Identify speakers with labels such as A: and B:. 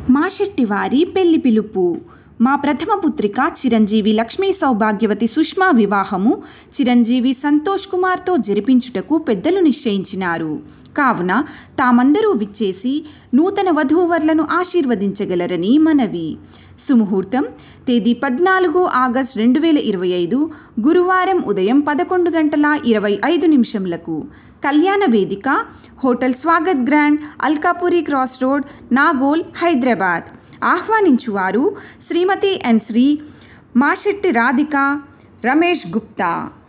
A: మా శెట్టివారి పెళ్లి పిలుపు మా ప్రథమ పుత్రిక చిరంజీవి లక్ష్మీ సౌభాగ్యవతి సుష్మా వివాహము చిరంజీవి సంతోష్ కుమార్తో జరిపించుటకు పెద్దలు నిశ్చయించినారు కావున తామందరూ విచ్చేసి నూతన వధూవరులను ఆశీర్వదించగలరని మనవి సుముహూర్తం తేదీ పద్నాలుగు ఆగస్ట్ రెండు వేల ఇరవై ఐదు గురువారం ఉదయం పదకొండు గంటల ఇరవై ఐదు నిమిషంలకు కళ్యాణ వేదిక hotel Swagath grand Alkapuri cross road Nagole Hyderabad ఆహ్వానించువారు శ్రీమతి ఎన్ శ్రీ మాషెట్టి రాధిక రమేష్ గుప్తా